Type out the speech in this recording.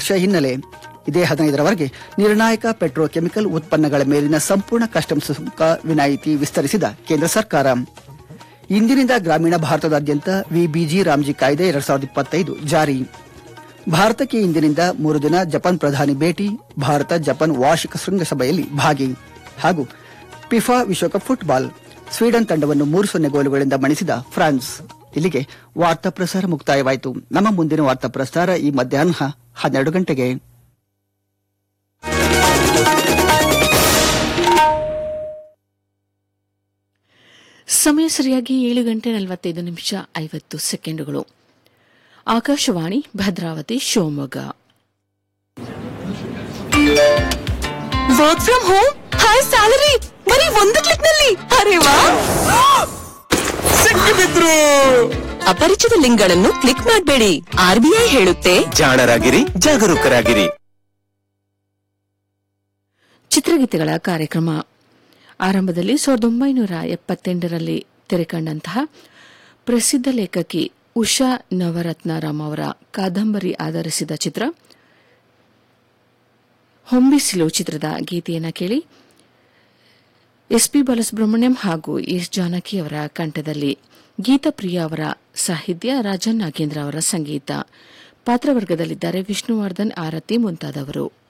ವರ್ಷ ಹಿನ್ನೆಲೆ ಇದೇ ಹದಿನೈದರವರೆಗೆ ನಿರ್ಣಾಯಕ ಪೆಟ್ರೋಕೆಮಿಕಲ್ ಉತ್ಪನ್ನಗಳ ಮೇಲಿನ ಸಂಪೂರ್ಣ ಕಸ್ಟಮ್ಸ್ ಸುಂಕ ವಿನಾಯಿತಿ ವಿಸ್ತರಿಸಿದ ಕೇಂದ್ರ ಸರ್ಕಾರ ಇಂದಿನಿಂದ ಗ್ರಾಮೀಣ ಭಾರತದಾದ್ಯಂತ ವಿಬಿಜಿ ರಾಮ್ಜಿ ಕಾಯ್ದೆ ಎರಡ್ ಸಾವಿರದ ಇಪ್ಪತ್ತೈದು ಜಾರಿ ಭಾರತಕ್ಕೆ ಇಂದಿನಿಂದ ಮೂರು ದಿನ ಜಪಾನ್ ಪ್ರಧಾನಿ ಭೇಟಿ ಭಾರತ ಜಪಾನ್ ವಾರ್ಷಿಕ ಶೃಂಗಸಭೆಯಲ್ಲಿ ಭಾಗಿ ಹಾಗೂ ಪಿಫಾ ವಿಶ್ವಕಪ್ ಫುಟ್ಬಾಲ್ ಸ್ವೀಡನ್ ತಂಡವನ್ನು ಮೂರು ಸೊನ್ನೆ ಗೋಲುಗಳಿಂದ ಮಣಿಸಿದ ಫ್ರಾನ್ಸ್ ಇಲ್ಲಿಗೆ ವಾರ್ತಾ ಪ್ರಸಾರ ಮುಕ್ತಾಯವಾಯಿತು ನಮ್ಮ ಮುಂದಿನ ವಾರ್ತಾ ಪ್ರಸಾರ ಈ ಮಧ್ಯಾಹ್ನ ಹನ್ನೆರಡು ಗಂಟೆಗೆ ಸಮಯ ಸರಿಯಾಗಿ ಏಳು ಗಂಟೆ ನಲವತ್ತೈದು ನಿಮಿಷ ಐವತ್ತು ಸೆಕೆಂಡುಗಳು Akashvani Bhadravati Shivamogga work from home high salary ಬರೀ ಒಂದು ಕ್ಲಿಕ್ ನಲ್ಲಿ ಅರೆ ವಾ ಸಿಕ್ಕಿಬಿದ್ರು ಅಪರಿಚಿತ ಲಿಂಕ್ ಗಳನ್ನು ಕ್ಲಿಕ್ ಮಾಡಬೇಡಿ ಆರ್ಬಿಐ ಹೇಳುತ್ತೆ ಜಾಣರಾಗಿರಿ ಜಾಗರೂಕರಾಗಿರಿ ಚಿತ್ರಗೀತೆಗಳ ಕಾರ್ಯಕ್ರಮ ಆರಂಭದಲ್ಲಿ ಸಾವಿರದ ಒಂಬೈನೂರ ಎಪ್ಪತ್ತೆಂಟರಲ್ಲಿ ತೆರೆಕಂಡಂತಹ ಪ್ರಸಿದ್ಧ ಲೇಖಕಿ ಉಷಾ ನವರತ್ನಾರಾಮ್ ಅವರ ಕಾದಂಬರಿ ಆಧರಿಸಿದ ಚಿತ್ರ ಹೊಂಬಿಸಿಲು ಚಿತ್ರದ ಗೀತೆಯನ್ನು ಕೇಳಿ ಎಸ್ಪಿ ಬಾಲಸುಬ್ರಹ್ಮಣ್ಯಂ ಹಾಗೂ ಎಸ್ ಜಾನಕಿ ಅವರ ಕಂಠದಲ್ಲಿ ಗೀತಪ್ರಿಯ ಅವರ ಸಾಹಿತ್ಯ ರಾಜನ್ ನಾಗೇಂದ್ರ ಅವರ ಸಂಗೀತ ಪಾತ್ರವರ್ಗದಲ್ಲಿದ್ದಾರೆ ವಿಷ್ಣುವರ್ಧನ್ ಆರತಿ ಮುಂತಾದವರು